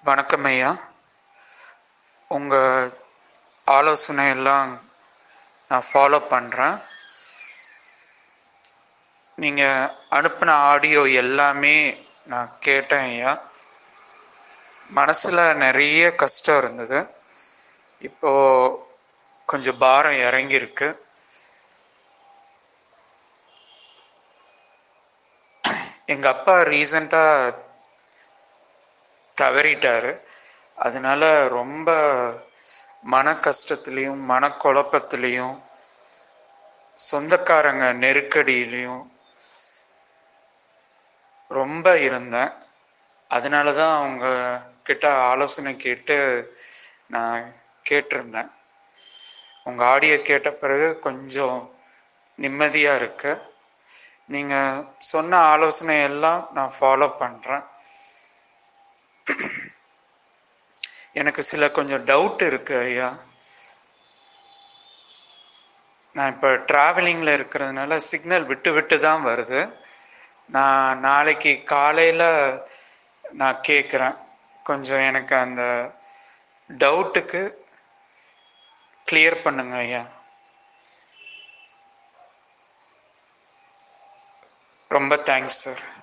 வணக்கம் ஐயா உங்கள் ஆலோசனை எல்லாம் நான் ஃபாலோ பண்ணுறேன் நீங்கள் அனுப்பின ஆடியோ எல்லாமே நான் கேட்டேன் ஐயா மனசில் நிறைய கஷ்டம் இருந்தது இப்போ கொஞ்சம் பாரம் இறங்கியிருக்கு எங்கள் அப்பா ரீசண்டாக தவறிட்டாரு அதனால ரொம்ப மன கஷ்டத்துலேயும் மனக்குழப்பத்துலேயும் சொந்தக்காரங்க நெருக்கடியிலையும் ரொம்ப இருந்தேன் அதனால தான் அவங்க கிட்ட ஆலோசனை கேட்டு நான் கேட்டிருந்தேன் உங்கள் ஆடியோ கேட்ட பிறகு கொஞ்சம் நிம்மதியாக இருக்கு நீங்கள் சொன்ன ஆலோசனை எல்லாம் நான் ஃபாலோ பண்ணுறேன் எனக்கு சில கொஞ்சம் டவுட் இருக்கு ஐயா நான் இப்போ ட்ராவலிங்கில் இருக்கிறதுனால சிக்னல் விட்டு விட்டு தான் வருது நான் நாளைக்கு காலையில் நான் கேட்குறேன் கொஞ்சம் எனக்கு அந்த டவுட்டுக்கு கிளியர் பண்ணுங்க ஐயா ரொம்ப தேங்க்ஸ் சார்